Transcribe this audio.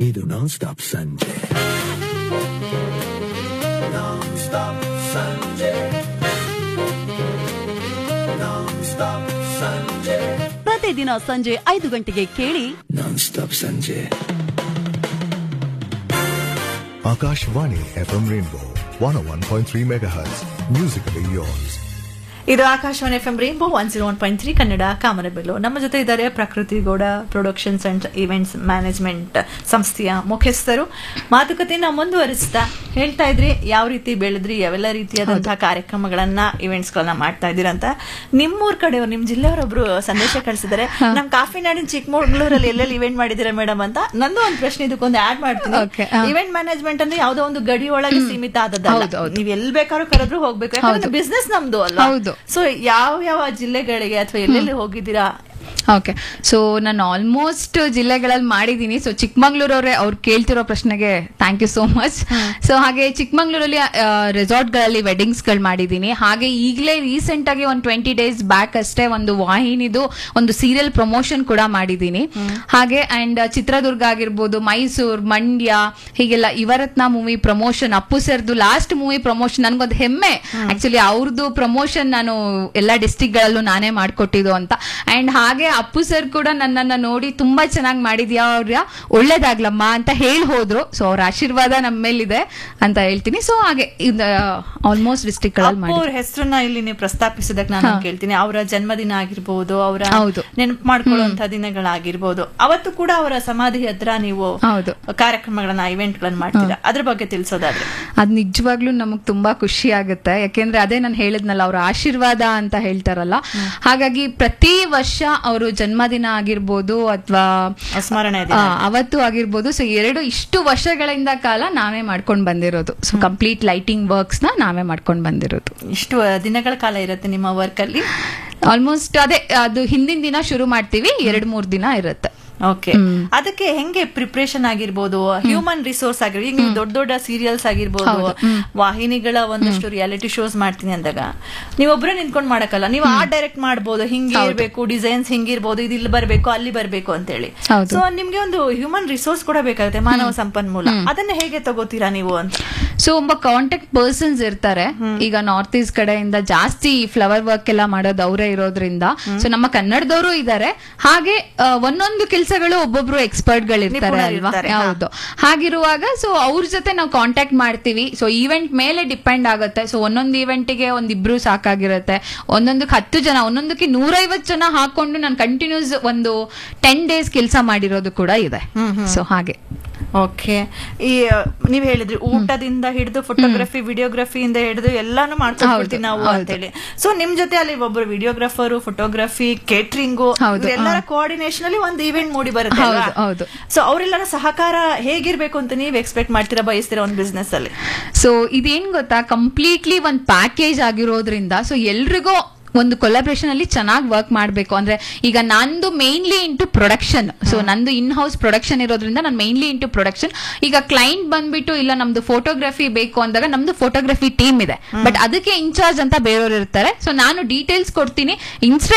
ಇದು ನಾನ್ ಸ್ಟಾಪ್ ಸಂಜೆ ನಾನ್ ಸ್ಟಾಪ್ ಸಂಜೆ ನಾನ್ ಸ್ಟಾಪ್ ಸಂಜೆ ಪ್ರತಿದಿನ ಸಂಜೆ ಐದು ಗಂಟೆಗೆ ಕೇಳಿ ನಾನ್ ಸ್ಟಾಪ್ ಸಂಜೆ Akashvani FM Rainbow 101.3 MHz. Musically yours. ಇದು Akashvani F M rainbow one zero one point three Kannada ಕಾಮನಬೆಲ್ಲು ನಮ್ಮ ಜೊತೆ ಇದ್ದಾರೆ Prakruti Gowda productions and events management ಸಂಸ್ಥೆಯ ಮುಖ್ಯಸ್ಥರು ಮಾತುಕತೆನ ಮುಂದುವರಿಸ್ತಾ ಹೇಳ್ತಾ ಇದ್ರಿ ಯಾವ ರೀತಿ ಬೆಳೆದ್ರಿ ಯಾವೆಲ್ಲ ರೀತಿಯಾದಂತಹ ಕಾರ್ಯಕ್ರಮಗಳನ್ನ ಇವೆಂಟ್ಸ್ ಗಳನ್ನ ಮಾಡ್ತಾ ಇದ್ದೀರಾ ಅಂತ ನಿಮ್ಮೂರ್ ಕಡೆಯವ್ರು ನಿಮ್ ಜಿಲ್ಲೆಯವರೊಬ್ರು ಸಂದೇಶ ಕಳಿಸಿದ್ದಾರೆ ನಮ್ ಕಾಫಿ ನಾಡಿನ ಚಿಕ್ಕಮಗಳೂರಲ್ಲಿ ಎಲ್ಲೆಲ್ಲಿ ಇವೆಂಟ್ ಮಾಡಿದ್ದೀರಾ ಮೇಡಮ್ ಅಂತ ನಂದು ಒಂದು ಪ್ರಶ್ನೆ ಇದಕ್ಕೊಂದು ಆಡ್ ಮಾಡ್ತೀನಿ Okay, ಹಾ. ಇವೆಂಟ್ ಮ್ಯಾನೇಜ್ಮೆಂಟ್ ಅಂದ್ರೆ ಯಾವ್ದೋ ಒಂದು ಗಡಿ ಒಳಗೆ ಸೀಮಿತ ಆದದ್ದಲ್ಲ ಹೌದು, ಹೌದು. ನೀವ್ ಎಲ್ ಬೇಕಾದ್ರೂ ಕರೆದ್ರು ಹೋಗ್ಬೇಕು ಯಾಕಂದ್ರೆ ಹೌದು. ಬಿಸ್ನೆಸ್ ನಮ್ದು ಅಲ್ಲ ಹೌದು. ಸೊ ಯಾವ ಯಾವ ಜಿಲ್ಲೆಗಳಿಗೆ ಅಥವಾ ಎಲ್ಲೆಲ್ಲಿ ಹೋಗಿದ್ದೀರಾ ಓಕೆ ಸೊ ನಾನು ಆಲ್ಮೋಸ್ಟ್ ಜಿಲ್ಲೆಗಳಲ್ಲಿ ಮಾಡಿದ್ದೀನಿ ಸೊ ಚಿಕ್ಕಮಂಗ್ಳೂರವ್ರೆ ಅವ್ರು ಕೇಳ್ತಿರೋ ಪ್ರಶ್ನೆಗೆ thank you so much so ಹಾಗೆ ಚಿಕ್ಕಮಂಗ್ಳೂರಲ್ಲಿ ರೆಸಾರ್ಟ್ಗಳಲ್ಲಿ ವೆಡ್ಡಿಂಗ್ಸ್ಗಳು ಮಾಡಿದ್ದೀನಿ ಹಾಗೆ ಈಗಲೇ ರೀಸೆಂಟ್ ಆಗಿ ಒಂದು ಟ್ವೆಂಟಿ ಡೇಸ್ ಬ್ಯಾಕ್ ಅಷ್ಟೇ ಒಂದು ವಾಹಿನಿದು ಒಂದು ಸೀರಿಯಲ್ ಪ್ರಮೋಷನ್ ಕೂಡ ಮಾಡಿದ್ದೀನಿ ಹಾಗೆ ಅಂಡ್ ಚಿತ್ರದುರ್ಗ ಆಗಿರ್ಬೋದು ಮೈಸೂರು ಮಂಡ್ಯ ಹೀಗೆಲ್ಲ ಇವರತ್ನ ಮೂವಿ ಪ್ರಮೋಷನ್ ಅಪ್ಪು ಸರ್ದು ಲಾಸ್ಟ್ ಮೂವಿ ಪ್ರಮೋಷನ್ ನನ್ಗೊಂದು ಹೆಮ್ಮೆ ಆಕ್ಚುಲಿ ಅವ್ರದ್ದು ಪ್ರಮೋಷನ್ ನಾನು ಎಲ್ಲ ಡಿಸ್ಟಿಕ್ ಗಳಲ್ಲೂ ನಾನೇ ಮಾಡ್ಕೊಟ್ಟಿದ್ದು ಅಂತ ಅಂಡ್ ಹಾಗೆ ಅಪ್ಪು ಸರ್ ಕೂಡ ನನ್ನನ್ನ ನೋಡಿ ತುಂಬಾ ಚೆನ್ನಾಗಿ ಮಾಡಿದ್ಯಾ ಅವ್ರ ಒಳ್ಳೇದಾಗ್ಲಮ್ಮ ಅಂತ ಹೇಳಿ ಹೋದ್ರು ಸೊ ಅವ್ರ ಆಶೀರ್ವಾದ ನಮ್ಮ ಮೇಲಿದೆ ಅಂತ ಹೇಳ್ತೀನಿ ಸೊ ಹಾಗೆ ಆಲ್ಮೋಸ್ಟ್ ಡಿಸ್ಟಿಕ್ ಗಳಲ್ಲಿ ಅಪ್ಪು ಮಾಡಿ ಅವ್ರ ಹೆಸರನ್ನ ಇಲ್ಲಿ ನೀವು ಪ್ರಸ್ತಾಪಿಸಿದಕ್ ನಾನು ಹಾ. ಕೇಳ್ತೀನಿ ಅವರ ಜನ್ಮದಿನ ಆಗಿರ್ಬೋದು ಅವರ ಹೌದು. ನೆನಪು ಮಾಡ್ಕೊಳ್ಳುವಂತ ದಿನಗಳಾಗಿರ್ಬೋದು ಅವತ್ತು ಕೂಡ ಅವರ ಸಮಾಧಿ ಹತ್ರ ನೀವು ಹೌದು. ಕಾರ್ಯಕ್ರಮಗಳನ್ನ ಇವೆಂಟ್ ಗಳನ್ನ ಮಾಡ್ತೀರಾ ಅದ್ರ ಬಗ್ಗೆ ತಿಳಿಸೋದಾದ್ರೆ ಅದ್ ನಿಜವಾಗ್ಲೂ ನಮಗ್ ತುಂಬಾ ಖುಷಿ ಆಗುತ್ತೆ ಯಾಕೆಂದ್ರೆ ಅದೇ ನಾನು ಹೇಳಿದ್ನಲ್ಲ ಅವ್ರ ಆಶೀರ್ವಾದ ಅಂತ ಹೇಳ್ತಾರಲ್ಲ ಹಾಗಾಗಿ ಪ್ರತಿ ವರ್ಷ ಅವರು ಜನ್ಮದಿನ ಆಗಿರ್ಬೋದು ಅಥವಾ ಸ್ಮರಣೆ ದಿನ. ಅವತ್ತು ಆಗಿರ್ಬೋದು ಸೊ ಎರಡು ಇಷ್ಟು ವರ್ಷಗಳಿಂದ ಕಾಲ ನಾವೇ ಮಾಡ್ಕೊಂಡ್ ಬಂದಿರೋದು ಸೊ ಕಂಪ್ಲೀಟ್ ಲೈಟಿಂಗ್ ವರ್ಕ್ಸ್ ನ ನಾವೇ ಮಾಡ್ಕೊಂಡ್ ಬಂದಿರೋದು ಇಷ್ಟು ದಿನಗಳ ಕಾಲ ಇರುತ್ತೆ ನಿಮ್ಮ ವರ್ಕ್ ಅಲ್ಲಿ ಆಲ್ಮೋಸ್ಟ್ ಅದೇ ಅದು ಹಿಂದಿನ ದಿನ ಶುರು ಮಾಡ್ತೀವಿ ಎರಡ್ ಮೂರ್ ದಿನ ಇರುತ್ತೆ ಓಕೆ ಅದಕ್ಕೆ ಹೆಂಗೆ ಪ್ರಿಪ್ರೇಷನ್ ಆಗಿರ್ಬೋದು ಹ್ಯೂಮನ್ ರಿಸೋರ್ಸ್ ಆಗಿರ್ಬೋದು ಈಗ ನೀವು ದೊಡ್ಡ ದೊಡ್ಡ ಸೀರಿಯಲ್ಸ್ ಆಗಿರ್ಬೋದು ಹೌದು. ಹ್ಮ್. ವಾಹಿನಿಗಳ ಒಂದಷ್ಟು ರಿಯಾಲಿಟಿ ಶೋಸ್ ಮಾಡ್ತೀನಿ ಅಂದಾಗ ನೀವೊಬ್ರೇ ನಿಂತ್ಕೊಂಡ್ ಮಾಡಕ್ಕಲ್ಲ ನೀವು ಆ ಡೈರೆಕ್ಟ್ ಮಾಡ್ಬೋದು ಹಿಂಗೆ ಹೌದು. ಇರ್ಬೇಕು ಡಿಸೈನ್ಸ್ ಹಿಂಗಿರ್ಬೋದು ಇದು ಇಲ್ಲಿ ಬರ್ಬೇಕು ಅಲ್ಲಿ ಬರ್ಬೇಕು ಅಂತ ಹೇಳಿ ಹೌದು. ಸೊ ನಿಮ್ಗೆ ಒಂದು ಹ್ಯೂಮನ್ ರಿಸೋರ್ಸ್ ಕೂಡ ಬೇಕಾಗುತ್ತೆ ಮಾನವ ಸಂಪನ್ಮೂಲ ಅದನ್ನ ಹೇಗೆ ತಗೋತೀರಾ ನೀವು ಅಂತ ಸೊ ಒಬ್ಬ ಕಾಂಟ್ಯಾಕ್ಟ್ ಪರ್ಸನ್ಸ್ ಇರ್ತಾರೆ ಈಗ ನಾರ್ತ್ ಈಸ್ಟ್ ಕಡೆಯಿಂದ ಜಾಸ್ತಿ ಫ್ಲವರ್ ವರ್ಕ್ ಎಲ್ಲ ಮಾಡೋದು ಅವರೇ ಇರೋದ್ರಿಂದ ಸೊ ನಮ್ಮ ಕನ್ನಡದವರು ಇದ್ದಾರೆ ಹಾಗೆ ಆ, ಒಂದೊಂದು ಕೆಲಸಗಳು ಒಬ್ಬೊಬ್ರು ಎಕ್ಸ್ಪರ್ಟ್ ಗಳು ಇರ್ತಾರೆ ನಿಪುಣರು ಅಲ್ವಾ ಇರ್ತಾರೆ, ಹಾ. ಹೌದು ಹಾಗಿರುವಾಗ ಸೊ ಅವ್ರ ಜೊತೆ ನಾವು ಕಾಂಟ್ಯಾಕ್ಟ್ ಮಾಡ್ತೀವಿ ಸೊ ಈವೆಂಟ್ ಮೇಲೆ ಡಿಪೆಂಡ್ ಆಗುತ್ತೆ ಸೊ ಒಂದೊಂದು ಈವೆಂಟ್ಗೆ ಒಂದಿಬ್ರು ಸಾಕಾಗಿರುತ್ತೆ ಒಂದೊಂದಕ್ಕೆ ಹತ್ತು ಜನ ಒಂದೊಂದಕ್ಕೆ ನೂರೈವತ್ತು ಜನ ಹಾಕೊಂಡು ನಾನು ಕಂಟಿನ್ಯೂಸ್ ಒಂದು ಟೆನ್ ಡೇಸ್ ಕೆಲಸ ಮಾಡಿರೋದು ಕೂಡ ಇದೆ ಸೊ ಹಾಗೆ ಓಕೆ ಈ ಆ, ನೀವ್ ಹೇಳಿದ್ರಿ ಊಟದಿಂದ ಹಿಡಿದು ಫೋಟೋಗ್ರಫಿ ವಿಡಿಯೋಗ್ರಫಿಯಿಂದ ಹಿಡಿದು ಎಲ್ಲಾನು ಮಾಡ್ಕೊಡ್ತೀವಿ ಹೌದು, ನಾವು ಹೌದು. ಅಂತ ಹೇಳಿ ಸೊ ನಿಮ್ ಜೊತೆ ಅಲ್ಲಿ ಒಬ್ರು ವಿಡಿಯೋಗ್ರಾಫರು ಫೋಟೋಗ್ರಫಿ ಕೇಟ್ರಿಂಗು ಹೌದು, ಎಲ್ಲರ ಹಾ. ಕೋಆರ್ಡಿನೇಷನ್ ಅಲ್ಲಿ ಒಂದು ಇವೆಂಟ್ ಮೂಡಿ ಬರುತ್ತೆ ಹೌದು, ಅಲ್ವಾ? ಹೌದು. ಸೊ ಅವರೆಲ್ಲರ ಸಹಕಾರ ಹೇಗಿರ್ಬೇಕು ಅಂತ ನೀವ್ ಎಕ್ಸ್ಪೆಕ್ಟ್ ಮಾಡ್ತೀರಾ ಬಯಸ್ತೀರಾ ಒಂದು ಬಿಸ್ನೆಸ್ ಅಲ್ಲಿ ಸೊ ಇದೇನ್ ಗೊತ್ತಾ ಕಂಪ್ಲೀಟ್ಲಿ ಒಂದ್ ಪ್ಯಾಕೇಜ್ ಆಗಿರೋದ್ರಿಂದ ಸೊ ಎಲ್ರಿಗೂ ಒಂದು ಕೊಲಾಬ್ರೇಷನ್ ಅಲ್ಲಿ ಚೆನ್ನಾಗಿ ವರ್ಕ್ ಮಾಡಬೇಕು ಅಂದ್ರೆ ಈಗ ನಂದು ಮೇನ್ಲಿ ಇಂಟು ಪ್ರೊಡಕ್ಷನ್ ಸೊ ನಂದು ಇನ್ ಹೌಸ್ ಪ್ರೊಡಕ್ಷನ್ ಇರೋದ್ರಿಂದ ನಾನು ಮೇನ್ಲಿ ಇಂಟು ಪ್ರೊಡಕ್ಷನ್ ಈಗ ಕ್ಲೈಂಟ್ ಬಂದ್ಬಿಟ್ಟು ಇಲ್ಲ ನಮ್ದು ಫೋಟೋಗ್ರಫಿ ಬೇಕು ಅಂದಾಗ ನಮ್ದು ಫೋಟೋಗ್ರಫಿ ಟೀಮ್ ಇದೆ ಬಟ್ ಅದಕ್ಕೆ ಇನ್ಚಾರ್ಜ್ ಅಂತ ಬೇರೆಯವ್ರು ಇರ್ತಾರೆ ಸೊ ನಾನು ಡೀಟೇಲ್ಸ್ ಕೊಡ್ತೀನಿ ಇನ್ಸ್ಟಾ